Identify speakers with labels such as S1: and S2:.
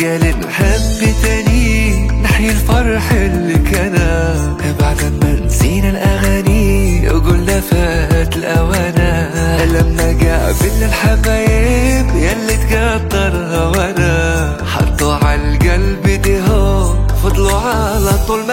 S1: قال نحب تاني نحيي الفرح اللي كان بعد ما نسينا الأغاني وقلنا فات الأوانة لما قابلنا الحبايب يلي تقدر هوانا حطوا على القلب دهون فضلوا على طول